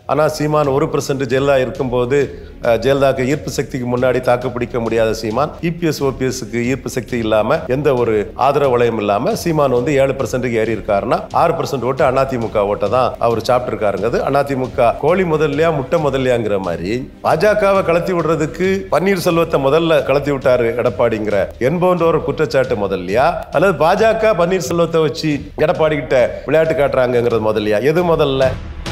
ஆனால் சீமான் ஒரு பர்சன்ட் ஜெயலலிதா இருக்கும்போது அஹ், ஜெயலலிதாக்கு ஈர்ப்பு சக்திக்கு முன்னாடி தாக்கு பிடிக்க முடியாத சீமான் இபிஎஸ் ஓபிஎஸ்க்கு ஈர்ப்பு சக்தி இல்லாம எந்த ஒரு ஆதரவு வளையம் இல்லாம சீமான் வந்து ஏழு பர்சன்ட்டுக்கு ஏறி இருக்காருன்னா ஆறு பர்சன்ட் ஓட்டு அதிமுக ஓட்டை தான் அவர் சாப்பிட்டுருக்காருங்கிறது அதிமுக கோழி முதல்லையா முட்டை முதல்லையாங்கிற மாதிரி பாஜகவை கலத்தி விடுறதுக்கு பன்னீர்செல்வத்தை முதல்ல கலத்தி விட்டாரு எடப்பாடிங்கிற என்போன்ற ஒரு குற்றச்சாட்டு முதல்லையா அல்லது பாஜக பன்னீர்செல்வத்தை வச்சு எடப்பாடி கிட்ட விளையாட்டு காட்டுறாங்கிறது முதல்லையா எது முதல்ல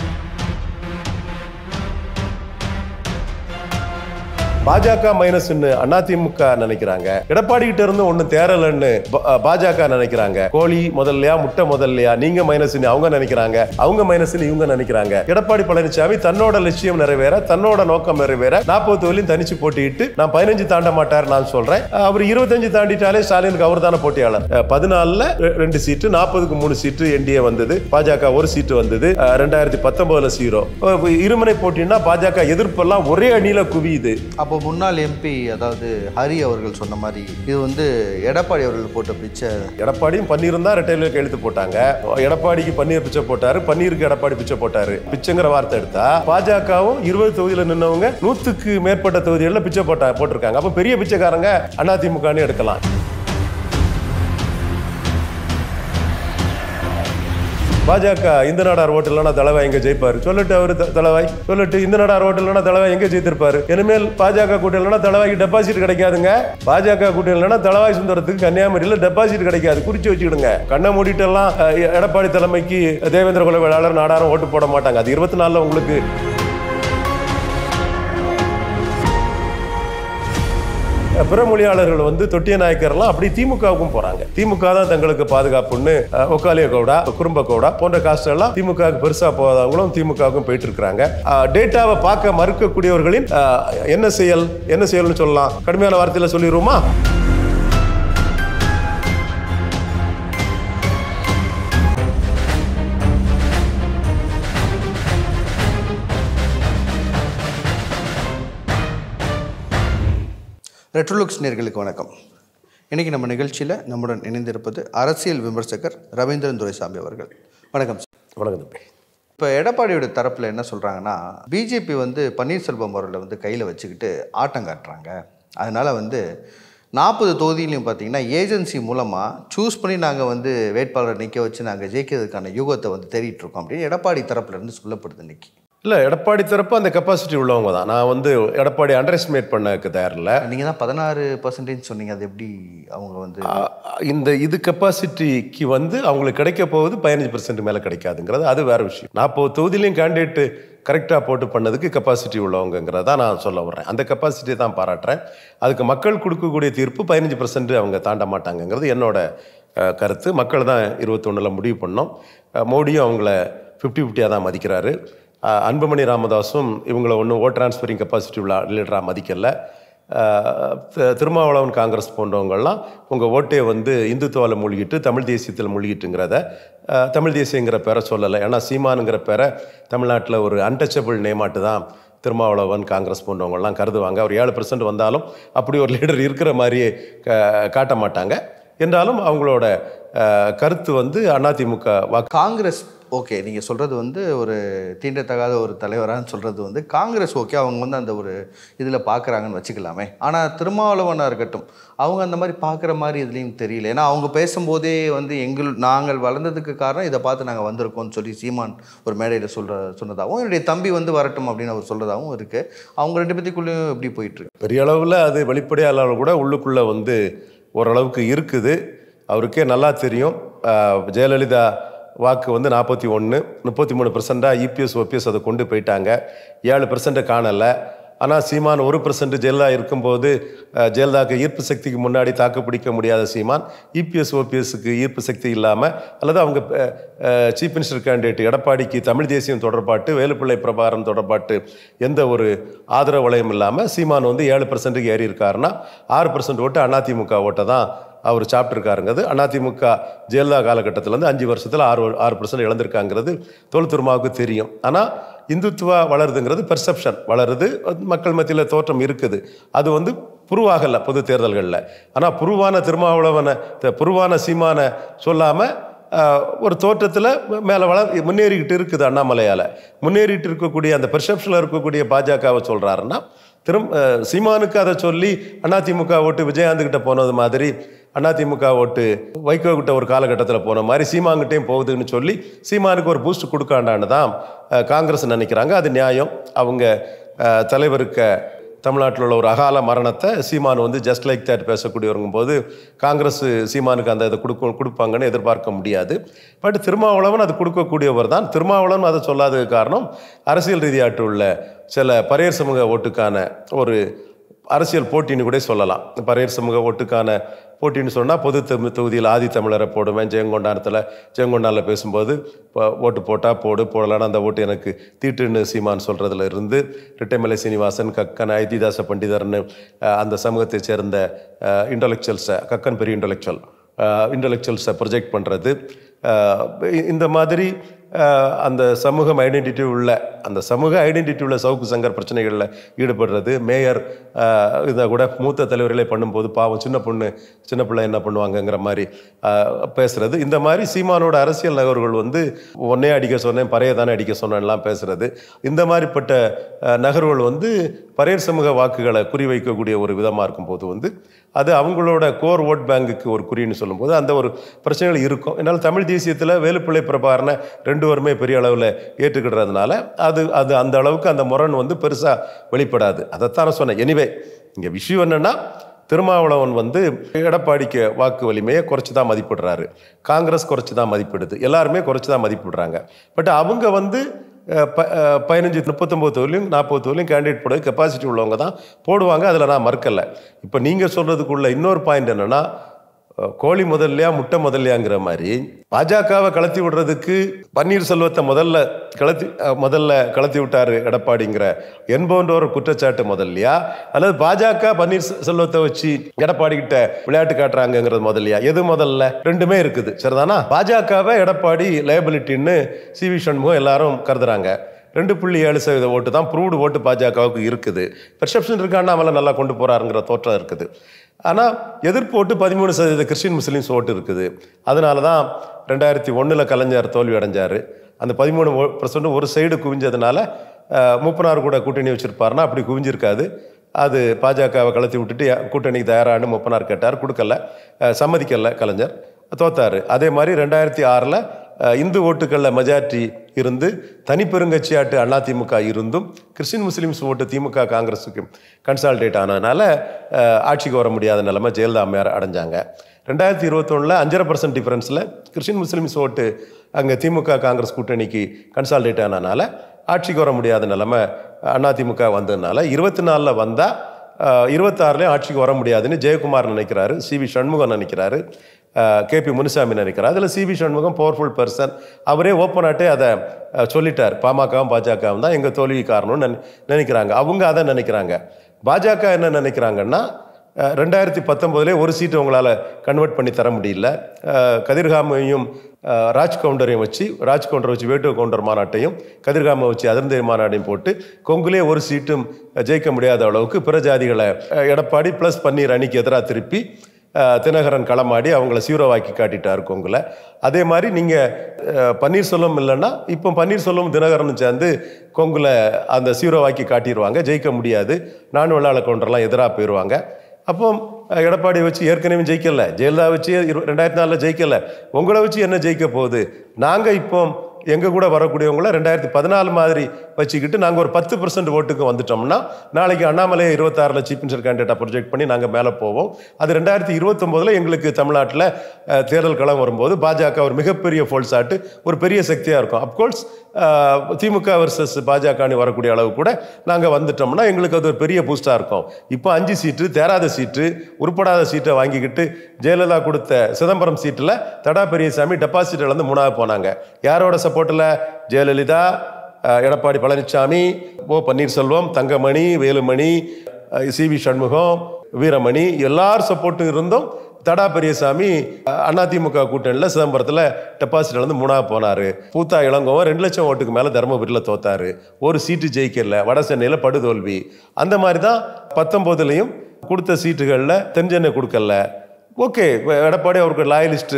பாஜக மைனஸ் அதிமுக நினைக்கிறாங்க எடப்பாடி கிட்ட இருந்து ஒண்ணு தேரலன்னு ப- பாஜக நினைக்கிறாங்க கோழி முதல்லையா முட்டை முதல்லையா நீங்க மைனஸ் அவங்க நினைக்கிறாங்க அவங்க மைனஸ் இவங்க நினைக்கிறாங்க எடப்பாடி பழனிசாமி தன்னோட லட்சியம் நிறைவேற தன்னோட நோக்கம் நிறைவேற நாற்பது தொழிலும் தனிச்சு போட்டியிட்டு நான் பதினஞ்சு தாண்ட மாட்டார் நான் சொல்றேன் அவர் இருபத்தஞ்சு தாண்டிட்டாலே ஸ்டாலினுக்கு அவர் தானே போட்டியாளர் அஹ், பதினாலுல ரெ- ரெண்டு சீட்டு நாற்பதுக்கு மூணு சீட்டு என்டிஏ வந்தது பாஜக ஒரு சீட்டு வந்தது அஹ், ரெண்டாயிரத்தி பத்தொன்பதுல சீரோ அஹ், இருமுனை போட்டின்னா பாஜக எதிர்ப்பெல்லாம் ஒரே அணியில குவியுது அப்போ முன்னாள் எம்பி அதாவது ஹரி அவர்கள் சொன்ன மாதிரி இது வந்து எடப்பாடி அவர்கள் போட்ட பிச்சை எடப்பாடியும் பன்னீரும் தான் ரெட்டையில கையெழுத்து போட்டாங்க எடப்பாடிக்கு பன்னீர் பிச்சை போட்டாரு பன்னீருக்கு எடப்பாடி பிச்சை போட்டாரு பிச்சைங்கிற வார்த்தை எடுத்தா பாஜகவும் இருபது தொகுதியில நின்னவங்க நூத்துக்கு மேற்பட்ட தொகுதிகளில் பிச்சை போட்டா போட்டிருக்காங்க அப்ப பெரிய பிச்சைக்காரங்க அதிமுகன்னு எடுக்கலாம் பாஜக இந்த நாடார் ஓட்டு இல்லைனா தலைவாய் எங்க ஜெயிப்பாரு சொல்லிட்டு அவரு த- தலைவாய் சொல்லிட்டு இந்த நாடார் ஓட்டு இல்லைனா தலைவாய் எங்க ஜெயித்திருப்பாரு இனிமேல் பாஜக கூட்டம் இல்லைனா தலைவாய்க்கு டெபாசிட் கிடைக்காதுங்க பாஜக கூட்டம் இல்லைனா தலைவாய் சுந்தரத்துக்கு கன்னியாகுமரியில டெபாசிட் கிடைக்காது குறிச்சு வச்சுக்கிடுங்க கண்ணை மூடிட்டு எல்லாம் அஹ், எடப்பாடி தலைமைக்கு தேவேந்திர குல வேளாளர் நாடாரும் ஓட்டு போட மாட்டாங்க அது இருபத்தி நாலுல உங்களுக்கு பிற மொழியாளர்கள் வந்து தொட்டிய நாயக்கர்லாம் அப்படி திமுகவுக்கும் போறாங்க திமுக தான் தங்களுக்கு பாதுகாப்புன்னு அஹ், ஒக்காலிய கவுடா குறும்ப கவுடா போன்ற காஸ்ட் எல்லாம் திமுகவுக்கு பெருசா போகாதவங்களும் திமுகவுக்கும் போயிட்டு இருக்கிறாங்க டேட்டாவை பார்க்க மறுக்கக்கூடியவர்களின் அஹ், என்ன செயல் என்ன செயல்னு சொல்லலாம் கடுமையான வார்த்தையில சொல்லிடுவோமா ரெட்ரோலுக்ஸ் நேர்களுக்கு வணக்கம் இன்னைக்கு நம்ம நிகழ்ச்சியில் நம்முடன் இணைந்திருப்பது அரசியல் விமர்சகர் ரவீந்திரன் துரைசாமி அவர்கள் வணக்கம் சார் வணக்கம் தம்பி இப்போ எடப்பாடியோட தரப்பில் என்ன சொல்கிறாங்கன்னா பிஜேபி வந்து பன்னீர்செல்வம் அவர்களை வந்து கையில் வச்சுக்கிட்டு ஆட்டம் காட்டுறாங்க அதனால் வந்து நாற்பது தொகுதியிலையும் பார்த்தீங்கன்னா ஏஜென்சி மூலமாக சூஸ் பண்ணி நாங்கள் வந்து வேட்பாளர் நிற்க வச்சு நாங்கள் ஜெயிக்கிறதுக்கான யூகத்தை வந்து தேடிட்டு இருக்கோம் அப்படின்னு எடப்பாடி தரப்புல இருந்து சொல்லப்படுது இன்னைக்கு இல்ல எடப்பாடி தரப்பு அந்த கெப்பாசிட்டி உள்ளவங்க தான் நான் வந்து எடப்பாடி அண்டர் எஸ்டிமேட் பண்ணக்கு தயாரில்ல நீங்கள் தான் பதினாறு பர்சன்டேஜ் சொன்னீங்க அது எப்படி அவங்க வந்து அ- இந்த இது கெப்பாசிட்டிக்கு வந்து அவங்களுக்கு கிடைக்க போகுது பதினஞ்சு பர்சன்ட் மேலே கிடைக்காதுங்கிறது அது வேற விஷயம் நாற்பது தொகுதியிலையும் கேண்டிடேட்டு கரெக்டாக போட்டு பண்ணதுக்கு கெப்பாசிட்டி உள்ளவங்கிறத நான் சொல்ல வர்றேன் அந்த கெப்பாசிட்டியை தான் பாராட்டுறேன் அதுக்கு மக்கள் கொடுக்கக்கூடிய தீர்ப்பு பதினஞ்சு பர்சன்ட் அவங்க தாண்ட மாட்டாங்கங்கிறது என்னோட அஹ், கருத்து மக்கள் தான் இருபத்தொன்னில் முடிவு பண்ணோம் அஹ், மோடியும் அவங்கள ஃபிஃப்டி ஃபிஃப்டியாக தான் மதிக்கிறாரு அஹ், அன்புமணி ராமதாஸும் இவங்கள ஒன்றும் ஓட் டிரான்ஸ்ஃபரிங் கெப்பாசிட்டி உள்ள லீடராக மதிக்கலை ஆஹ் தி- திருமாவளவன் காங்கிரஸ் போன்றவங்கெல்லாம் உங்கள் ஓட்டே வந்து இந்துத்துவாவில் மூழ்கிட்டு தமிழ் தேசியத்தில் மூழ்கிட்டுங்கிறத ஆஹ் தமிழ் தேசியங்கிற பேரை சொல்லலை ஏன்னா சீமானுங்கிற பேரை தமிழ்நாட்டில் ஒரு அன்டச்சபிள் நேமாட்டு தான் திருமாவளவன் காங்கிரஸ் போன்றவங்கெல்லாம் கருதுவாங்க அவர் ஏழு பர்சன்ட் வந்தாலும் அப்படி ஒரு லீடர் இருக்கிற மாதிரியே கா- காட்ட மாட்டாங்க என்றாலும் அவங்களோட ஆஹ் கருத்து வந்து அதிமுக வாக்கு காங்கிரஸ் ஓகே நீங்கள் சொல்கிறது வந்து ஒரு தீண்டத்தகாத ஒரு தலைவரான்னு சொல்கிறது வந்து காங்கிரஸ் ஓகே அவங்க வந்து அந்த ஒரு இதில் பார்க்குறாங்கன்னு வச்சுக்கலாமே ஆனால் திருமாவளவனாக இருக்கட்டும் அவங்க அந்த மாதிரி பார்க்குற மாதிரி இதுலேயும் தெரியல ஏன்னா அவங்க பேசும்போதே வந்து எங்கள் நாங்கள் வளர்ந்ததுக்கு காரணம் இதை பார்த்து நாங்கள் வந்திருக்கோம்னு சொல்லி சீமான் ஒரு மேடையில் சொல்கிற சொன்னதாகவும் என்னுடைய தம்பி வந்து வரட்டும் அப்படின்னு அவர் சொல்கிறதாகவும் இருக்குது அவங்க ரெண்டு பேத்துக்குள்ளேயும் எப்படி போயிட்டுருக்கு பெரிய அளவில் அது வெளிப்படையாக இல்லாமல் கூட உள்ளுக்குள்ளே வந்து ஓரளவுக்கு இருக்குது அவருக்கே நல்லா தெரியும் ஆஹ் ஜெயலலிதா வாக்கு வந்து நாற்பத்தி ஒன்று முப்பத்தி மூணு பர்சண்டாக இபிஎஸ் ஓபிஎஸ் அதை கொண்டு போயிட்டாங்க ஏழு பர்சன்ட் காணலை ஆனால் சீமான் ஒரு பர்சன்ட் ஜெயலலிதா இருக்கும்போது ஆஹ் ஜெயலலிதாக்கு ஈர்ப்பு சக்திக்கு முன்னாடி தாக்கு பிடிக்க முடியாத சீமான் இபிஎஸ் ஓபிஎஸ்க்கு ஈர்ப்பு சக்தி இல்லாமல் அல்லது அவங்க சீஃப் மினிஸ்டர் கேண்டிடேட் எடப்பாடிக்கு தமிழ் தேசியம் தொடர்பாட்டு வேலுப்பிள்ளை பிரபாகரன் தொடர்பாட்டு எந்த ஒரு ஆதரவு வளையம் இல்லாமல் சீமான் வந்து ஏழு பர்சன்ட்டுக்கு ஏறி இருக்காருன்னா ஆறு பர்சன்ட் ஓட்டு அதிமுக ஓட்டை தான் அவர் சாப்பிட்ருக்காருங்கிறது அதிமுக ஜெயலலிதா காலகட்டத்திலேருந்து அஞ்சு வருஷத்தில் ஆறு ஆறு பர்சன்ட் இழந்திருக்காங்கிறது தொல் திருமாவுக்கு தெரியும் ஆனால் இந்துத்துவா வளருதுங்கிறது பெர்செப்ஷன் வளருது அது மக்கள் மத்தியில் தோற்றம் இருக்குது அது வந்து புருவாகல பொது தேர்தல்களில் ஆனால் புருவான திருமாவளவனை த- புருவான சீமானை சொல்லாமல் ஆஹ், ஒரு தோற்றத்தில் மேலே வள முன்னேறிக்கிட்டு இருக்குது அண்ணாமலையால் முன்னேறிட்டு இருக்கக்கூடிய அந்த பெர்செப்ஷனில் இருக்கக்கூடிய பாஜகவை சொல்கிறாருன்னா திரும் ஆஹ், சீமானுக்கு அதை சொல்லி அதிமுக ஓட்டு விஜயகாந்த் கிட்ட போனது மாதிரி அதிமுக ஓட்டு வைகோ கிட்ட ஒரு காலகட்டத்தில் போன மாதிரி சீமான்கிட்டையும் போகுதுன்னு சொல்லி சீமானுக்கு ஒரு பூஸ்ட் கொடுக்காண்டான்னு தான் ஆஹ், காங்கிரஸ் நினைக்கிறாங்க அது நியாயம் அவங்க ஆஹ், தலைவருக்கு தமிழ்நாட்டில் உள்ள ஒரு அகால மரணத்தை சீமான் வந்து ஜஸ்ட் லைக் தேட் பேசக்கூடியவருங்கும் போது காங்கிரஸ் சீமானுக்கு அந்த இதை கொடுக்க கொடுப்பாங்கன்னு எதிர்பார்க்க முடியாது பட் திருமாவளவன் அது கொடுக்கக்கூடியவர் தான் திருமாவளவன் அதை சொல்லாததுக்கு காரணம் அரசியல் ரீதியாட்டு உள்ள சில பரையர் சமூக ஓட்டுக்கான ஒரு அரசியல் போட்டின்னு கூட சொல்லலாம் பரையர் சமூக ஓட்டுக்கான போட்டின்னு சொன்னால் பொது தமிழ் தொகுதியில் ஆதி தமிழரை போடுவேன் ஜெயங்கொண்டானத்தில் ஜெயங்கொண்டானில் பேசும்போது இப்போ ஓட்டு போட்டால் போடு போடலான்னு அந்த ஓட்டு எனக்கு தீட்டுன்னு சீமான் சொல்கிறதுல இருந்து ரிட்டைமலை சீனிவாசன் கக்கன் ஐதிதாச பண்டிதர்னு அஹ், அந்த சமூகத்தை சேர்ந்த இன்டலெக்சுவல்ஸை கக்கன் பெரிய இன்டலெக்சுவல் இன்டலெக்சுவல்ஸை ப்ரொஜெக்ட் பண்ணுறது இந்த மாதிரி அஹ், அந்த சமூகம் ஐடென்டிட்டி உள்ள அந்த சமூக ஐடென்டிட்டி உள்ள சவுக்கு சங்கர் பிரச்சனைகளில் ஈடுபடுறது மேயர் அஹ், இதை கூட மூத்த தலைவர்களே பண்ணும்போது பாவம் சின்ன பொண்ணு சின்ன பிள்ளை என்ன பண்ணுவாங்கங்கிற மாதிரி அஹ், பேசுறது இந்த மாதிரி சீமானோட அரசியல் நகர்வுகள் வந்து ஒன்னே அடிக்க சொன்னேன் பறைய தானே அடிக்க சொன்னேன்லாம் பேசுறது இந்த மாதிரிப்பட்ட அஹ், நகர்வுகள் வந்து பரையர் சமூக வாக்குகளை குறிவைக்கக்கூடிய ஒரு விதமாக இருக்கும்போது வந்து அது அவங்களோட கோர் ஓட் பேங்குக்கு ஒரு குறின்னு சொல்லும்போது அந்த ஒரு பிரச்சனைகள் இருக்கும் என்னால் தமிழ் தேசியத்தில் வேலுப்பிள்ளை பிரபாகரனை ரெண்டு பேருமே பெரிய அளவில் ஏற்றுக்கிடுறதுனால அது அது அந்த அளவுக்கு அந்த முரண் வந்து பெருசாக வெளிப்படாது அதைத்தான் நான் சொன்னேன் எனிவே இங்கே விஷயம் என்னென்னா திருமாவளவன் வந்து எடப்பாடிக்கு வாக்கு வலிமையை குறைச்சி தான் மதிப்பிடுறாரு காங்கிரஸ் குறைச்சி தான் மதிப்பிடுது எல்லாருமே குறைச்சி தான் மதிப்பிடுறாங்க பட் அவங்க வந்து அஹ், ப அஹ், பதினஞ்சு முப்பத்தொம்போது தொகுதியும் நாற்பது தொகுதியும் கேண்டிடேட் போட கெப்பாசிட்டி உள்ளவங்க தான் போடுவாங்க அதில் நான் மறுக்கலை இப்போ நீங்கள் சொல்கிறதுக்குள்ள இன்னொரு பாயிண்ட் என்னென்னா அஹ், கோழி முதல்லையா முட்டை முதல்லையாங்கிற மாதிரி பாஜகவை கலத்தி விடுறதுக்கு பன்னீர்செல்வத்தை முதல்ல கலத்தி அஹ், முதல்ல கலத்தி விட்டாரு எடப்பாடிங்கிற என்போன்ற ஒரு குற்றச்சாட்டு முதல்லையா அல்லது பாஜக பன்னீர் செ- செல்வத்தை வச்சு எடப்பாடி கிட்ட விளையாட்டு காட்டுறாங்கங்கிறது முதல்லையா எது முதல்ல ரெண்டுமே இருக்குது சரிதானா பாஜகவை எடப்பாடி லைபிலிட்டின்னு சி வி சண்முகம் எல்லாரும் கருதுறாங்க ரெண்டு புள்ளி ஏழு சதவீத ஓட்டு தான் ப்ரூவ்டு ஓட்டு பாஜகவுக்கு இருக்குது பெர்செப்ஷன் இருக்கான்னா அவளை நல்லா கொண்டு போறாருங்கிற தோற்றம் இருக்குது ஆனால் எதிர்ப்பு ஓட்டு பதிமூணு சதவீத கிறிஸ்டின் முஸ்லீம்ஸ் ஓட்டு இருக்குது அதனால தான் ரெண்டாயிரத்தி ஒன்றில் கலைஞர் தோல்வி அடைஞ்சார் அந்த பதிமூணு பர்சன்ட் ஒரு சைடு குவிஞ்சதுனால அஹ், மூப்பனார் கூட கூட்டணி வச்சிருப்பாருன்னா அப்படி குவிஞ்சிருக்காது அது பாஜகவை கலத்தி விட்டுட்டு யா- கூட்டணிக்கு தயாரான்னு மூப்பனார் கேட்டார் கொடுக்கல அஹ், சம்மதிக்கல கலைஞர் தோத்தாரு அதே மாதிரி ரெண்டாயிரத்தி ஆறில் இந்து ஓட்டுகளில் மெஜாரிட்டி இருந்து தனிப்பெருங்கட்சியாட்டு அதிமுக இருந்தும் கிறிஸ்டின் முஸ்லீம்ஸ் ஓட்டு திமுக காங்கிரஸுக்கு கன்சால்டேட் ஆனதுனால அஹ், ஆட்சிக்கு வர முடியாத நிலைமை ஜெயலலிதா அம்மையார் அடைஞ்சாங்க ரெண்டாயிரத்தி இருபத்தொன்னில் அஞ்சரை பர்சன்ட் டிஃபரன்ஸில் கிறிஸ்டின் முஸ்லீம்ஸ் ஓட்டு அங்கே திமுக காங்கிரஸ் கூட்டணிக்கு கன்சால்டேட் ஆனதுனால ஆட்சிக்கு வர முடியாத நிலைமை அதிமுக வந்ததுனால இருபத்தி நாலில் வந்தால் இருபத்தாறுலேயும் ஆட்சிக்கு வர முடியாதுன்னு ஜெயக்குமார் நினைக்கிறாரு சி வி சண்முகம் நினைக்கிறாரு கேபி முனுசாமி நினைக்கிறார் அதில் C V Shanmugam powerful person அவரே ஓப்பனாட்டே அதை அஹ், சொல்லிட்டார் பாமகவும் பாஜகவும் தான் எங்கள் தோல்வி காரணம்னு நினை- நினைக்கிறாங்க அவங்க அதை நினைக்கிறாங்க பாஜக என்ன நினைக்கிறாங்கன்னா அஹ், ரெண்டாயிரத்தி பத்தொம்போதுலேயே ஒரு சீட்டு உங்களால் கன்வெர்ட் பண்ணி தர முடியல அஹ், கதிர்காமையும் அஹ், ராஜ் கவுண்டரையும் வச்சு ராஜ் கவுண்டரை வச்சு வேட்டு கவுண்டர் மாநாட்டையும் கதிர்காமை வச்சு அதிர்ந்த மாநாட்டையும் போட்டு கொங்குலே ஒரு சீட்டும் ஜெயிக்க முடியாத அளவுக்கு பிற ஜாதிகளை அஹ், எடப்பாடி ப்ளஸ் பன்னீர் அணிக்கு எதிராக திருப்பி அஹ், தினகரன் களமாடி அவங்கள சீரோவாக்கி காட்டிட்டார் கொங்குல அதே மாதிரி நீங்கள் பன்னீர்செல்வம் இல்லைன்னா இப்போ பன்னீர்செல்வம் தினகரனும் சேர்ந்து கொங்குல அந்த சீரோவாக்கி காட்டிடுவாங்க ஜெயிக்க முடியாது நான் வெள்ளாள கவுண்டர்லாம் எதிராக போயிடுவாங்க அப்போ அஹ், எடப்பாடியை வச்சு ஏற்கனவே ஜெயிக்கல ஜெயலலிதா வச்சு இரு ரெண்டாயிரத்தி நாலில் ஜெயிக்கல உங்களை வச்சு என்ன ஜெயிக்க போகுது நாங்கள் இப்போ எங்கள் கூட வரக்கூடியவங்கள ரெண்டாயிரத்தி பதினாலு மாதிரி வச்சுக்கிட்டு நாங்கள் ஒரு பத்து பர்சன்ட் ஓட்டுக்கு வந்துட்டோம்னா நாளைக்கு அண்ணாமலையை இருபத்தாறில் சீஃப் மினிஸ்டர் கேண்டிடேட்டாக ப்ரொஜெக்ட் பண்ணி நாங்கள் மேலே போவோம் அது ரெண்டாயிரத்தி இருபத்தொம்போதில் எங்களுக்கு தமிழ்நாட்டில் அஹ், தேர்தல் களம் வரும்போது பாஜக ஒரு மிகப்பெரிய ஃபோல்ஸ் ஆட்டு ஒரு பெரிய சக்தியாக இருக்கும் அப்கோர்ஸ் திமுக வர்சஸ் பாஜகன்னு வரக்கூடிய அளவு கூட நாங்கள் வந்துட்டோம்னா எங்களுக்கு அது ஒரு பெரிய பூஸ்டாக இருக்கும் இப்போ அஞ்சு சீட்டு தேராத சீட்டு உருப்படாத சீட்டை வாங்கிக்கிட்டு ஜெயலலிதா கொடுத்த சிதம்பரம் சீட்டில் தடா பெரியசாமி டெபாசிட் இழந்து மூணாவது போனாங்க யாரோட சப்போர்ட்டில் ஜெயலலிதா அஹ், எடப்பாடி பழனிசாமி ஓ பன்னீர்செல்வம் தங்கமணி வேலுமணி அஹ், சி வி சண்முகம் வீரமணி எல்லார் சப்போர்ட்டும் இருந்தும் தடா பெரியசாமி அஹ், அதிமுக கூட்டணியில் சிதம்பரத்தில் டெபாசிட் வந்து மூணாவது போனார் பூத்தா இளங்கோவன் ரெண்டு லட்சம் ஓட்டுக்கு மேலே தருமபுரியில் தோத்தாரு ஒரு சீட்டு ஜெயிக்கல வட சென்னையில் படுதோல்வி அந்த மாதிரி தான் பத்தொம்போதுலேயும் கொடுத்த சீட்டுகளில் தென்சென்னை கொடுக்கல ஓகே எடப்பாடி அவருக்கு லாயலிஸ்ட்டு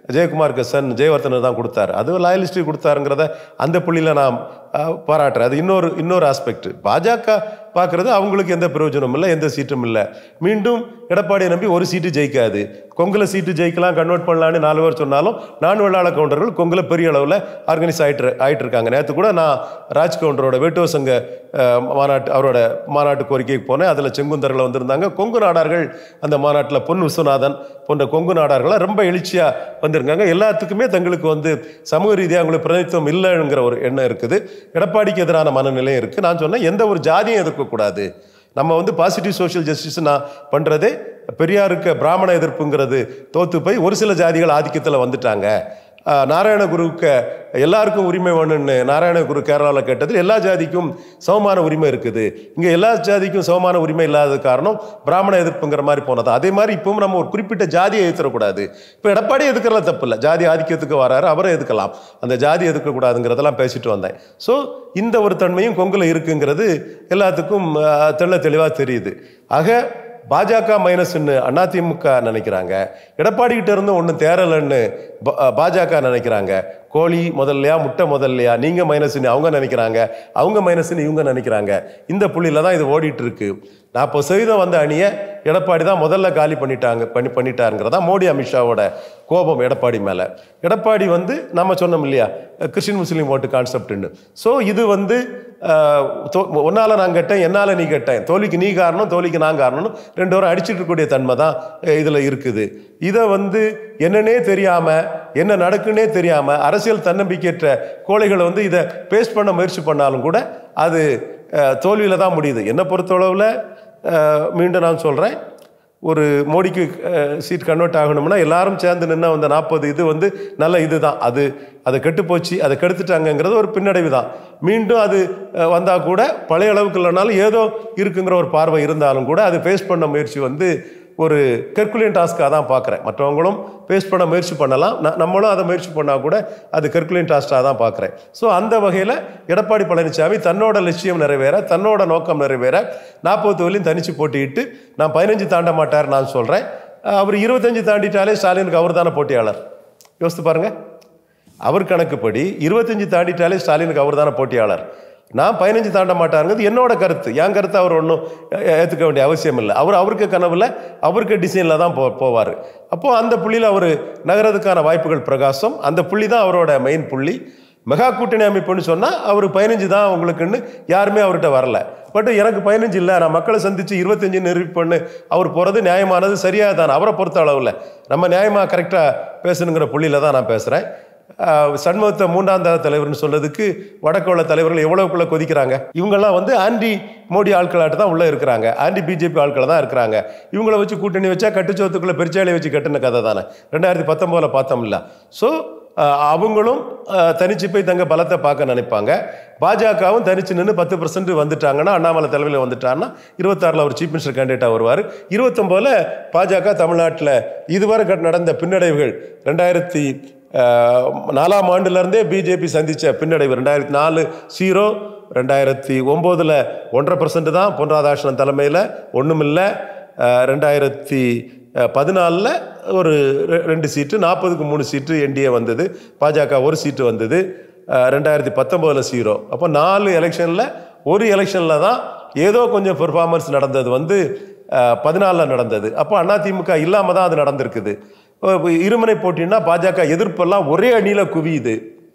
ஜெயக்குமாருக்கு சன் ஜெயவர்தனர் தான் கொடுத்தாரு அது லாயலிஸ்டி கொடுத்தாருங்கிறத அந்த புள்ளியில் நான் அஹ், பாராட்டுறேன் அது இன்னொரு இன்னொரு ஆஸ்பெக்ட் பாஜக பார்க்குறது அவங்களுக்கு எந்த பிரயோஜனமும் இல்லை எந்த சீட்டும் இல்லை மீண்டும் எடப்பாடியை நம்பி ஒரு சீட்டு ஜெயிக்காது கொங்குல சீட்டு ஜெயிக்கலாம் கன்வெர்ட் பண்ணலான்னு நாலு பேர் சொன்னாலும் நான் வெள்ளாள கவுண்டர்கள் கொங்குல பெரிய அளவில் ஆர்கனைஸ் ஆயிட்டு ஆயிட்டு இருக்காங்க நேற்று கூட நான் ராஜ் கவுண்டரோட வேட்டுவ சங்க அஹ், மாநாட்டு அவரோட மாநாட்டு கோரிக்கைக்கு போனேன் அதில் செங்குந்தர்கள் வந்திருந்தாங்க கொங்கு நாடார்கள் அந்த மாநாட்டில் பொன் விஸ்வநாதன் போன்ற கொங்கு நாடார்கள்லாம் ரொம்ப எழுச்சியாக வந்திருக்காங்க எல்லாத்துக்குமே தங்களுக்கு வந்து சமூக ரீதியாக அவங்களுக்கு பிரதிநிதித்துவம் இல்லைங்கிற ஒரு எண்ணம் இருக்குது எடப்பாடிக்கு எதிரான மனநிலையும் இருக்குது நான் சொன்னேன் எந்த ஒரு ஜாதியும் எதிர்க்கக்கூடாது நம்ம வந்து பாசிட்டிவ் சோஷியல் ஜஸ்டிஸ் நான் பண்ணுறதே பெரியாருக்கு பிராமண எதிர்ப்புங்கிறது தோத்து போய் ஒரு சில ஜாதிகள் ஆதிக்கத்தில் வந்துட்டாங்க ஆஹ் நாராயணகுருவுக்கு எல்லாருக்கும் உரிமை வேணும்னு நாராயணகுரு கேரளாவில் கேட்டது எல்லா ஜாதிக்கும் சமமான உரிமை இருக்குது இங்கே எல்லா ஜாதிக்கும் சமமான உரிமை இல்லாத காரணம் பிராமண எதிர்ப்புங்கிற மாதிரி போனது அதே மாதிரி இப்பவும் நம்ம ஒரு குறிப்பிட்ட ஜாதியை எதிர்த்தரக்கூடாது இப்போ எடப்பாடி எதுக்கிறதுல தப்பு இல்லை ஜாதி ஆதிக்கத்துக்கு வராரு அவரை எதுக்கலாம் அந்த ஜாதி எதுக்கக்கூடாதுங்கிறதெல்லாம் பேசிட்டு வந்தேன் ஸோ இந்த ஒரு தன்மையும் கொங்குல இருக்குங்கிறது எல்லாத்துக்கும் ஆஹ், தெள்ள தெளிவாக தெரியுது ஆக பாஜக மைனஸ்ன்னு அதிமுக நினைக்கிறாங்க எடப்பாடி கிட்ட இருந்து ஒன்றும் தேரலன்னு ப- பாஜக நினைக்கிறாங்க கோழி முதல்லையா முட்டை முதல்லையா நீங்க மைனஸ்ன்னு அவங்க நினைக்கிறாங்க அவங்க மைனஸ்ன்னு இவங்க நினைக்கிறாங்க இந்த புள்ளியில தான் இது ஓடிட்டு இருக்கு நாற்பது சதவீதம் வந்த அணியை எடப்பாடி தான் முதல்ல காலி பண்ணிட்டாங்க பண்ணி பண்ணிட்டாருங்கிறதா மோடி அமித்ஷாவோட கோபம் எடப்பாடி மேலே எடப்பாடி வந்து நம்ம சொன்னோம் இல்லையா கிறிஸ்டின் முஸ்லீம் ஓட்டு கான்செப்ட்னு ஸோ இது வந்து அஹ், தோ- உன்னால நான் கேட்டேன் என்னால் நீ கேட்டேன் தோல்விக்கு நீ காரணம் தோல்விக்கு நான் காரணம்னு ரெண்டு பேரும் அடிச்சிட்டு இருக்கக்கூடிய தன்மை தான் இதில் இருக்குது இதை வந்து என்னன்னே தெரியாமல் என்ன நடக்குன்னே தெரியாமல் அரசியல் தன்னம்பிக்கையற்ற கோழைகளை வந்து இதை பேஸ்ட் பண்ண முயற்சி பண்ணாலும் கூட அது தோல்வியில் தான் முடியுது என்னை பொறுத்தளவில் அஹ், மீண்டும் நான் சொல்கிறேன் ஒரு மோடிக்கு சீட் கன்வெர்ட் ஆகணும்னா எல்லாரும் சேர்ந்து நின்று அந்த நாற்பது இது வந்து நல்ல இதுதான் அது அது கெட்டு போச்சு அதை கெடுத்துட்டாங்கங்கிறது ஒரு பின்னடைவு தான் மீண்டும் அது வந்தால் கூட பழைய அளவுக்கு இல்லைனாலும் ஏதோ இருக்குங்கிற ஒரு பார்வை இருந்தாலும் கூட அது ஃபேஸ் பண்ண முயற்சி வந்து ஒரு கெர்குலியன் டாஸ்க்காக தான் பார்க்குறேன் மற்றவங்களும் ஃபேஸ் பண்ண முயற்சி பண்ணலாம் ந- நம்மளும் அதை முயற்சி பண்ணால் கூட அது கெர்குலியன் டாஸ்க்காக தான் பார்க்குறேன் ஸோ அந்த வகையில் எடப்பாடி பழனிசாமி தன்னோட லட்சியம் நிறைவேற தன்னோட நோக்கம் நிறைவேற நாற்பது தொகுதியிலும் தனிச்சு போட்டியிட்டு நான் பதினஞ்சு தாண்ட மாட்டார் நான் சொல்கிறேன் அவர் இருபத்தஞ்சு தாண்டிட்டாலே ஸ்டாலினுக்கு அவர் தானே போட்டியாளர் யோசித்து பாருங்க அவர் கணக்குப்படி இருபத்தஞ்சு தாண்டிட்டாலே ஸ்டாலினுக்கு அவர் தானே போட்டியாளர் நான் பதினஞ்சு தாண்ட மாட்டாருங்கிறது என்னோட கருத்து என் கருத்து அவர் ஒன்றும் ஏற்றுக்க வேண்டிய அவசியம் இல்லை அவர் அவருக்கு கனவுல அவருக்கு டிசைனில் தான் போ போவார் அப்போது அந்த புள்ளியில் அவர் நகரதுக்கான வாய்ப்புகள் பிரகாசம் அந்த புள்ளி தான் அவரோட மெயின் புள்ளி மெகா கூட்டணி அமைப்புன்னு சொன்னால் அவர் பதினஞ்சு தான் உங்களுக்குன்னு யாருமே அவர்கிட்ட வரல பட் எனக்கு பதினஞ்சு இல்லை நான் மக்களை சந்தித்து இருபத்தஞ்சு நிரூபிப்பேன்னு அவர் போகிறது நியாயமானது சரியாக தான் அவரை பொறுத்த அளவில் நம்ம நியாயமாக கரெக்டாக பேசணுங்கிற புள்ளியில் தான் நான் பேசுகிறேன் சண்முகத்தை மூன்றாம் தர தலைவர்னு சொல்றதுக்கு வடக்கு உள்ள தலைவர்கள் எவ்வளவுக்குள்ள கொதிக்கிறாங்க இவங்கெல்லாம் வந்து ஆன்டி மோடி ஆட்களாட்டு தான் உள்ள இருக்கிறாங்க ஆன்டி பிஜேபி ஆட்கள் தான் இருக்கிறாங்க இவங்கள வச்சு கூட்டணி வச்சா கட்டுச்சோத்துக்குள்ள பெருச்சாலையை வச்சு கட்டின கதை தானே ரெண்டாயிரத்தி பத்தொம்போதில் பார்த்தோம்ல ஸோ அவங்களும் அஹ், தனிச்சு போய் தங்க பலத்தை பார்க்க நினைப்பாங்க பாஜகவும் தனிச்சு நின்று பத்து பர்சன்ட் வந்துட்டாங்கன்னா அண்ணாமலை தலைமையில் வந்துட்டாருன்னா இருபத்தாறில் அவர் சீஃப் மினிஸ்டர் கேண்டிடேட்டாக வருவார் இருபத்தொம்போதில் பாஜக தமிழ்நாட்டில் இதுவரை கட்- நடந்த பின்னடைவுகள் ரெண்டாயிரத்தி அஹ், நாலாம் ஆண்டுலேருந்தே பிஜேபி சந்தித்த பின்னடைவு ரெண்டாயிரத்தி நாலு ஜீரோ ரெண்டாயிரத்தி ஒம்போதில் ஒன்றரை பர்சன்ட் தான் பொன் ராதாகிருஷ்ணன் தலைமையில் ஒன்றுமில்லை ரெண்டாயிரத்தி பதினாலில் ஒரு ரெ- ரெண்டு சீட்டு நாற்பதுக்கு மூணு சீட்டு என்டிஏ வந்தது பாஜக ஒரு சீட்டு வந்தது அஹ், ரெண்டாயிரத்தி பத்தொம்போதில் ஜீரோ அப்போ நாலு எலெக்ஷனில் ஒரு எலெக்ஷனில் தான் ஏதோ கொஞ்சம் பெர்ஃபார்மன்ஸ் நடந்தது வந்து பதினாலில் நடந்தது அப்போ அதிமுக இல்லாமல் தான் அது நடந்திருக்குது இப்போ இருமுனை போட்டின்னா பாஜக எதிர்ப்பெல்லாம் ஒரே அணியில் குவியுது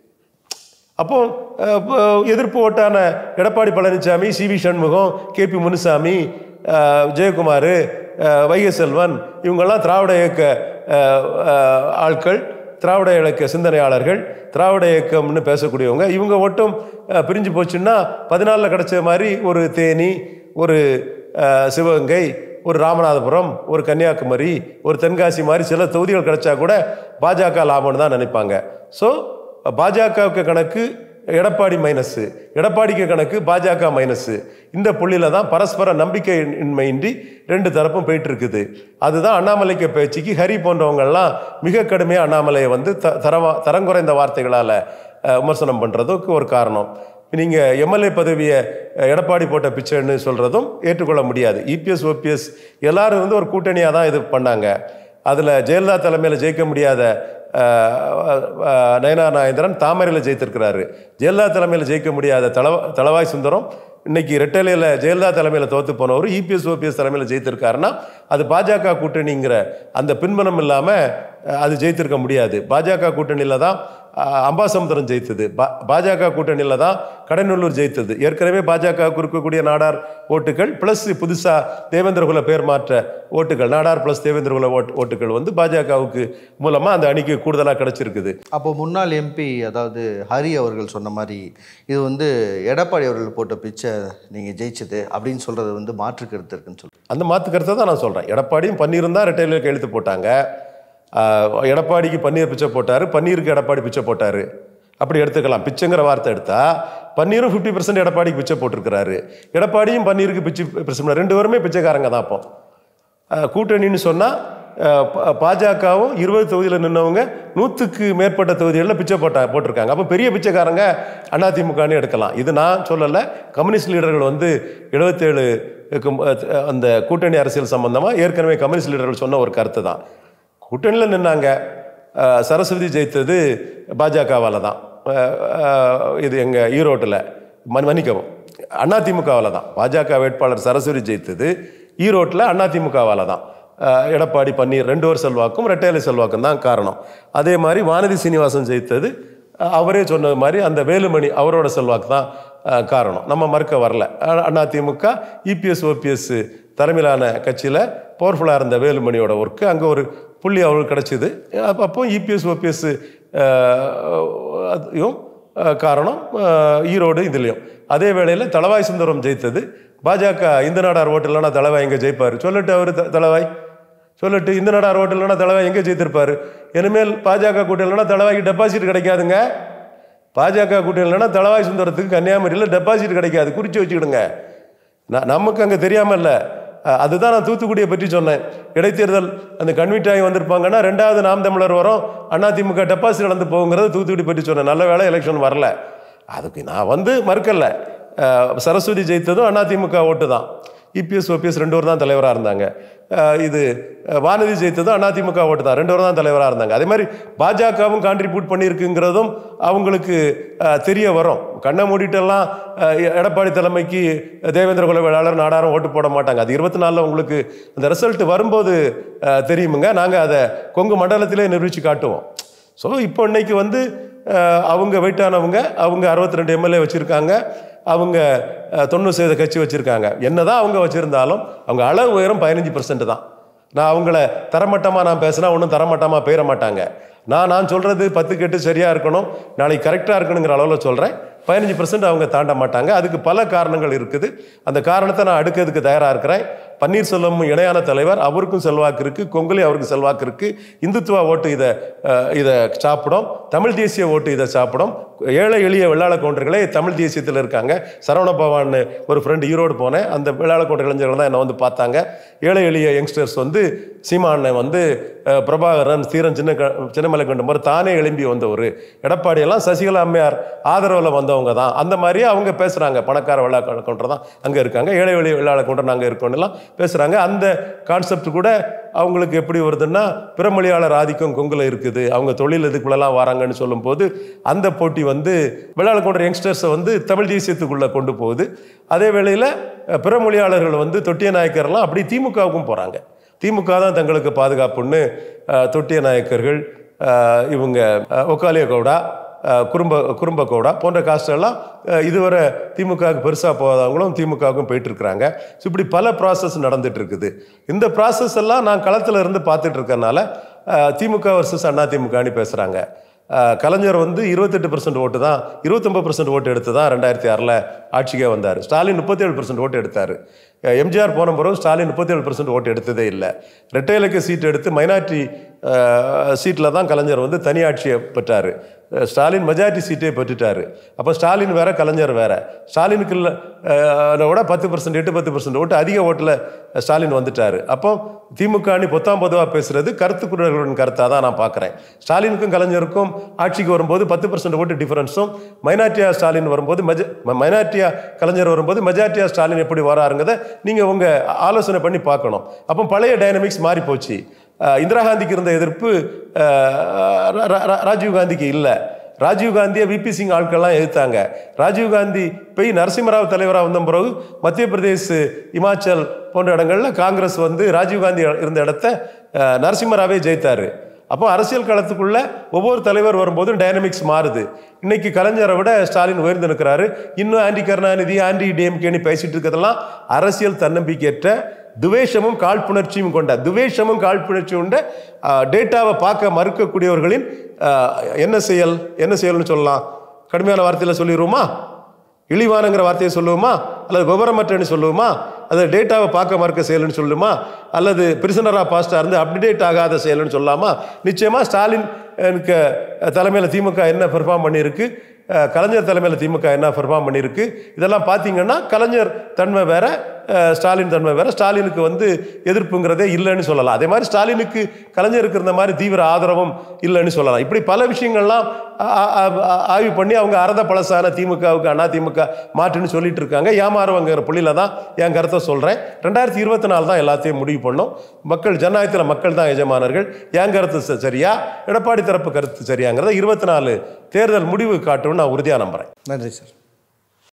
அப்போ அஹ், இப்போ எதிர்ப்பு ஓட்டான Edappadi Palaniswami C V Shanmugam K P Munusamy அஹ், ஜெயக்குமார் அஹ், வைகை செல்வன் இவங்கெல்லாம் திராவிட இயக்க அஹ், அஹ், ஆட்கள் திராவிட இயக்க சிந்தனையாளர்கள் திராவிட இயக்கம்னு பேசக்கூடியவங்க இவங்க ஒட்டும் அஹ், பிரிஞ்சு போச்சுன்னா பதினாலில் கிடைச்ச மாதிரி ஒரு தேனி ஒரு அஹ், சிவகங்கை ஒரு ராமநாதபுரம் ஒரு கன்னியாகுமரி ஒரு தென்காசி மாதிரி சில தொகுதிகள் கிடைச்சா கூட பாஜக லாபம்னு தான் நினைப்பாங்க ஸோ பாஜகவுக்கு கணக்கு எடப்பாடி மைனஸு எடப்பாடிக்கு கணக்கு பாஜக மைனஸு இந்த புள்ளியில தான் பரஸ்பர நம்பிக்கை இன்மையின்றி ரெண்டு தரப்பும் போயிட்டு இருக்குது அதுதான் அண்ணாமலைக்கு பேச்சுக்கு ஹரி போன்றவங்கெல்லாம் மிக கடுமையாக அண்ணாமலையை வந்து த தரவா தரங்குறைந்த வார்த்தைகளால் விமர்சனம் பண்ணுறதுக்கு ஒரு காரணம் நீங்கள் எம்எல்ஏ பதவியை அஹ், எடப்பாடி போட்ட பிச்சைன்னு சொல்கிறதும் ஏற்றுக்கொள்ள முடியாது இபிஎஸ் ஓபிஎஸ் எல்லாரும் வந்து ஒரு கூட்டணியாக தான் இது பண்ணாங்க அதில் ஜெயலலிதா தலைமையில் ஜெயிக்க முடியாத நயனா நாயந்திரன் தாமரையில் ஜெயித்திருக்கிறாரு ஜெயலலிதா தலைமையில் ஜெயிக்க முடியாத தளவ தளவாய் சுந்தரம் இன்னைக்கு ரெட்டலையில் ஜெயலலிதா தலைமையில் தோத்து போனவர் இபிஎஸ் ஓபிஎஸ் தலைமையில் ஜெயித்திருக்காருன்னா அது பாஜக கூட்டணிங்கிற அந்த பின்பலம் இல்லாமல் அது ஜெயித்திருக்க முடியாது பாஜக கூட்டணியில் தான் அஹ், அம்பாசமுத்திரம் ஜெயித்தது பா- பாஜக கூட்டணியில் தான் கடநல்லூர் ஜெயித்தது ஏற்கனவே பாஜகவுக்கு இருக்கக்கூடிய நாடார் ஓட்டுகள் ப்ளஸ் புதுசாக தேவேந்திரகுல பேர் மாற்ற ஓட்டுகள் நாடார் ப்ளஸ் தேவேந்திரகுல ஓட் ஓட்டுகள் வந்து பாஜகவுக்கு மூலமாக அந்த அணிக்கு கூடுதலாக கிடைச்சிருக்குது அப்போ முன்னாள் எம்பி அதாவது ஹரி அவர்கள் சொன்ன மாதிரி இது வந்து எடப்பாடி அவர்கள் போட்ட பிச்சை நீங்கள் ஜெயிச்சது அப்படின்னு சொல்கிறது வந்து மாற்று கருத்து இருக்குன்னு சொல்லி அந்த மாற்று கருத்தை தான் நான் சொல்கிறேன் எடப்பாடியும் பன்னீரும் தான் ரெட்டையில கையெழுத்து போட்டாங்க ஆஹ் எடப்பாடிக்கு பன்னீர் பிச்சை போட்டார் பன்னீருக்கு எடப்பாடி பிச்சை போட்டார் அப்படி எடுத்துக்கலாம் பிச்சைங்கிற வார்த்தை எடுத்தா பன்னீரும் ஃபிஃப்டி பர்சன்ட் எடப்பாடிக்கு பிச்சை போட்டிருக்கிறாரு எடப்பாடியும் பன்னீருக்கு பிச்சை பிரச்சனை ரெண்டு பேருமே பிச்சைக்காரங்க தான் அப்போ ஆஹ் கூட்டணின்னு சொன்னால் பாஜகவும் இருபது தொகுதியில் நின்னவங்க நூற்றுக்கு மேற்பட்ட தொகுதிகளில் பிச்சை போட்டா போட்டிருக்காங்க அப்போ பெரிய பிச்சைக்காரங்க அதிமுகன்னு எடுக்கலாம் இது நான் சொல்லலை கம்யூனிஸ்ட் லீடர்கள் வந்து எழுபத்தேழு அந்த கூட்டணி அரசியல் சம்பந்தமாக ஏற்கனவே கம்யூனிஸ்ட் லீடர்கள் சொன்ன ஒரு கருத்து தான் கூட்டணியில் நின்னாங்க ஆஹ் சரஸ்வதி ஜெயித்தது பாஜகவால் தான் ஆஹ் ஆஹ் இது எங்கள் ஈரோட்டில் மன் மன்னிக்கவும் அதிமுகவால் தான் பாஜக வேட்பாளர் சரஸ்வதி ஜெயித்தது ஈரோட்டில் அதிமுகவால் தான் ஆஹ் எடப்பாடி பன்னீர் ரெண்டு ஒரு செல்வாக்கும் ரெட்டையிலை செல்வாக்கும் தான் காரணம் அதே மாதிரி வானதி சீனிவாசன் ஜெயித்தது ஆஹ் அவரே சொன்னது மாதிரி அந்த வேலுமணி அவரோட செல்வாக்கு தான் ஆஹ் காரணம் நம்ம மறுக்க வரல ஆஹ் அதிமுக இபிஎஸ் ஓபிஎஸ் தலைமையிலான கட்சியில் பவர்ஃபுல்லாக இருந்த வேலுமணியோட ஒர்க்கு அங்கே ஒரு புள்ளி அவருக்கு கிடச்சிது அப்போ இபிஎஸ் ஓபிஎஸ் யும் அஹ், காரணம் அஹ், ஈரோடு இதுலேயும் அதே வேளையில் தளவாய் சுந்தரம் ஜெயித்தது பாஜக இந்த நாடார் ஓட்டில்னா தளவாய் எங்கே ஜெயிப்பார் சொல்லட்டு அவர் தளவாய் சொல்லட்டு இந்த நாடார் ஓட்டில்னா தளவாய் எங்கே ஜெயித்திருப்பார் இனிமேல் பாஜக கூட்டணிலனா தளவாய்க்கு டெபாசிட் கிடைக்காதுங்க பாஜக கூட்டணிலனா தளவாய் சுந்தரத்துக்கு கன்னியாகுமரியில் டெபாசிட் கிடைக்காது குறித்து வச்சுக்கிடுங்க நான் நமக்கு அங்கே தெரியாமல் இல்லை அஹ் அதுதான் நான் தூத்துக்குடியை பற்றி சொன்னேன் இடைத்தேர்தல் அந்த கன்வீட் ஆகி வந்திருப்பாங்கன்னா ரெண்டாவது நாம் தமிழர் வரும் அதிமுக டெபாசிட் இழந்து போகுங்கிறது தூத்துக்குடி பற்றி சொன்னேன் நல்ல வேளை எலெக்ஷன் வரல அதுக்கு நான் வந்து மறுக்கல அஹ் சரஸ்வதி ஜெயித்ததும் அதிமுக ஓட்டு தான் இபிஎஸ் ஓபிஎஸ் ரெண்டு பேர் தான் தலைவராக இருந்தாங்க அஹ் இது அஹ் வானதி ஜெயித்ததும் அதிமுக ஓட்டு தான் ரெண்டு பேர் தான் தலைவராக இருந்தாங்க அதே மாதிரி பாஜகவும் கான்ட்ரிபியூட் பண்ணியிருக்குங்கிறதும் அவங்களுக்கு அஹ், தெரிய வரும் கண்ணை மூடிட்டெல்லாம் அஹ், எடப்பாடி தலைமைக்கு தேவேந்திர குல வேளாளர் நாடாரும் ஓட்டு போட மாட்டாங்க அது இருபத்தி நாலில் உங்களுக்கு அந்த ரிசல்ட் வரும்போது அஹ், தெரியுமுங்க நாங்கள் அதை கொங்கு மண்டலத்திலே நிரூபித்து காட்டுவோம் ஸோ இப்போ இன்னைக்கு வந்து அஹ், அவங்க வெயிட்டானவங்க அவங்க அறுபத்தி ரெண்டு எம்எல்ஏ வச்சுருக்காங்க அவங்க அஹ், தொண்ணூறு சதவீத கட்சி வச்சுருக்காங்க என்னதான் அவங்க வச்சுருந்தாலும் அவங்க அளவு உயரம் பதினஞ்சு பர்சன்ட் தான் நான் அவங்கள தரமட்டமாக நான் பேசினா ஒன்றும் தரமட்டமாக போயிட மாட்டாங்க நான் நான் சொல்கிறது பத்து கெட்டு சரியாக இருக்கணும் நாளைக்கு கரெக்டாக இருக்கணுங்கிற அளவில் சொல்கிறேன் பதினஞ்சு பர்சன்ட் அவங்க தாண்ட மாட்டாங்க அதுக்கு பல காரணங்கள் இருக்குது அந்த காரணத்தை நான் அடுக்கிறதுக்கு தயாராக இருக்கிறேன் பன்னீர்செல்வம் இணையான தலைவர் அவருக்கும் செல்வாக்கு இருக்குது கொங்குலி அவருக்கு செல்வாக்கு இருக்குது இந்துத்துவா ஓட்டு இதை அஹ், இதை சாப்பிடும் தமிழ் தேசிய ஓட்டு இதை சாப்பிடும் ஏழை எளிய வெள்ளாள கவுண்டர்களே தமிழ் தேசியத்தில் இருக்காங்க சரவண பவான்னு ஒரு ஃப்ரெண்டு ஈரோடு போனேன் அந்த வெள்ளாள கவுண்டர் இளைஞர்கள் தான் என்னை வந்து பார்த்தாங்க ஏழை எளிய யங்ஸ்டர்ஸ் வந்து சீமானை வந்து அஹ், பிரபாகரன் ஸ்ரீரன் சின்ன க- சின்னமலை கண்ட மாதிரி தானே எழும்பி வந்தவர் எடப்பாடி எல்லாம் சசிகலா அம்மையார் ஆதரவில் வந்தவங்க தான் அந்த மாதிரியே அவங்க பேசுகிறாங்க பணக்கார வெள்ளா கவுண்டர் தான் அங்கே இருக்காங்க ஏழை எளிய வெள்ளாள கவுண்டர் நாங்கள் இருக்கோம்னுலாம் பேசுகிறாங்க அந்த கான்செப்ட் கூட அவங்களுக்கு எப்படி வருதுன்னா பிறமொழியாளர் ஆதிக்கம் கொங்குல இருக்குது அவங்க தொழில் இதுக்குள்ளெல்லாம் வராங்கன்னு சொல்லும்போது அந்த போட்டி வந்து வெள்ளாள கவுண்டர் யங்ஸ்டர்ஸை வந்து தமிழ் தேசியத்துக்குள்ளே கொண்டு போகுது அதே வேளையில் அஹ், பிறமொழியாளர்கள் வந்து தொட்டிய நாயக்கர்லாம் அப்படி திமுகவுக்கும் போகிறாங்க திமுக தான் தங்களுக்கு பாதுகாப்புன்னு அஹ், தொட்டிய நாயக்கர்கள் அஹ், இவங்க அஹ், ஒக்காலிய கவுடா அஹ், குறும்ப குறும்ப கவுடா போன்ற காஸ்டெல்லாம் அஹ், இதுவரை திமுகவுக்கு பெருசாக போகாதவங்களும் திமுகவுக்கும் போயிட்டு இருக்கிறாங்க ஸோ இப்படி பல ப்ராசஸ் நடந்துட்டு இருக்குது இந்த ப்ராசஸ் எல்லாம் நான் களத்தில் இருந்து பார்த்துட்டு இருக்கறனால அஹ், திமுக வர்சஸ் அண்ணா திமுகன்னு பேசுகிறாங்க கலைஞர் வந்து இருபத்தெட்டு பர்சன்ட் ஓட்டு தான் இருபத்தொம்பது பர்சன்ட் ஓட்டு எடுத்து தான் ரெண்டாயிரத்தி ஆறில் ஆட்சிக்கே வந்தார் ஸ்டாலின் முப்பத்தேழு பர்சன்ட் ஓட்டு எடுத்தார் எம்ஜிஆர் போன பிறகு ஸ்டாலின் முப்பத்தேழு பர்சன்ட் ஓட்டு எடுத்ததே இல்லை ரெட்டை இலக்க சீட் எடுத்து மைனாரிட்டி சீட்டில் தான் கலைஞர் வந்து தனி ஆட்சியை பெற்றார் ஸ்டாலின் மெஜாரிட்டி சீட்டே பெற்றுட்டாரு அப்போ ஸ்டாலின் வேற கலைஞர் வேற ஸ்டாலினுக்கு இல்ல, அஹ், விட பத்து பர்சன்ட் எட்டு பத்து பர்சன்ட் ஓட்டு அதிக ஓட்டில் ஸ்டாலின் வந்துட்டார் அப்போ திமுக அணி பொத்தாம் பொதுவாக பேசுறது கருத்துக்குறர்களின் கருத்தாக தான் நான் பார்க்குறேன் ஸ்டாலினுக்கும் கலைஞருக்கும் ஆட்சிக்கு வரும்போது பத்து பர்சன்ட் ஓட்டு டிஃபரன்ஸும் மைனாரிட்டியா ஸ்டாலின் வரும்போது மெஜ மைனாரிட்டியா கலைஞர் வரும்போது மெஜாரிட்டியா ஸ்டாலின் எப்படி வராருங்கிறத நீங்கள் உங்கள் ஆலோசனை பண்ணி பார்க்கணும் அப்போ பழைய டைனமிக்ஸ் மாறி போச்சு அஹ், இந்திரா காந்திக்கு இருந்த எதிர்ப்பு அஹ், ரா- ரா- ரா- ராஜீவ் காந்திக்கு இல்லை ராஜீவ் காந்தியை விபி சிங் ஆட்கள்லாம் எதிர்த்தாங்க ராஜீவ் காந்தி போய் நரசிம்மராவ் தலைவராக வந்த பிறகு மத்திய பிரதேஷ் இமாச்சல் போன்ற இடங்கள்ல காங்கிரஸ் வந்து ராஜீவ் காந்தி இருந்த இடத்த அஹ், நரசிம்மராவே ஜெயித்தாரு அப்போ அரசியல் களத்துக்குள்ள ஒவ்வொரு தலைவர் வரும்போதும் டைனமிக்ஸ் மாறுது இன்னைக்கு கலைஞரை விட ஸ்டாலின் உயர்ந்து நிற்கிறாரு இன்னும் ஆண்டி கருணாநிதி ஆண்டி டிஎம்கேன்னு பேசிட்டு இருக்கிறதெல்லாம் அரசியல் தன்னம்பிக்கையற்ற துவேஷமும் காழ்ப்புணர்ச்சியும் கொண்ட துவேஷமும் காழ்ப்புணர்ச்சியும் கொண்ட டேட்டாவை பார்க்க மறுக்கக்கூடியவர்களின் ஆஹ், என்ன செயல் என்ன செயல்னு சொல்லலாம் கடுமையான வார்த்தையில் சொல்லிடுவோமா இழிவானங்கிற வார்த்தையை சொல்லுவோமா அல்லது விவரமற்றன்னு சொல்லுவோமா அது டேட்டாவை பார்க்க மறுக்க செயல்னு சொல்லுமா அல்லது பிரிசனராக பாஸ்டாக இருந்து அப்டேட் ஆகாத செயல்னு சொல்லலாமா நிச்சயமாக ஸ்டாலின் எனக்கு தலைமையில் திமுக என்ன பெர்ஃபார்ம் பண்ணியிருக்கு அஹ், கலைஞர் தலைமையில் திமுக என்ன பெர்ஃபார்ம் பண்ணியிருக்கு இதெல்லாம் பார்த்தீங்கன்னா கலைஞர் தன்மை வேற அஹ், ஸ்டாலின் தன்மை வேற ஸ்டாலினுக்கு வந்து எதிர்ப்புங்கிறதே இல்லைன்னு சொல்லலாம் அதே மாதிரி ஸ்டாலினுக்கு கலைஞருக்கு இருந்த மாதிரி தீவிர ஆதரவும் இல்லைன்னு சொல்லலாம் இப்படி பல விஷயங்கள்லாம் ஆ- ஆ- ஆ- ஆய்வு பண்ணி அவங்க அறத பழசான திமுகவுக்கு அண்ணா திமுக மாற்றுன்னு சொல்லிட்டு இருக்காங்க ஏமாறுவங்கிற புள்ளியில தான் என் கருத்தை சொல்கிறேன் ரெண்டாயிரத்தி இருபத்தி நாலு தான் எல்லாத்தையும் முடிவு பண்ணோம் மக்கள் ஜனநாயகத்தில் மக்கள் தான் எஜமானர்கள் என் கருத்து ச- சரியா எடப்பாடி தரப்பு கருத்து சரியாங்கிறத இருபத்தி நாலு தேர்தல் முடிவு காட்டும்னு நான் உறுதியாக நம்புகிறேன் நன்றி சார்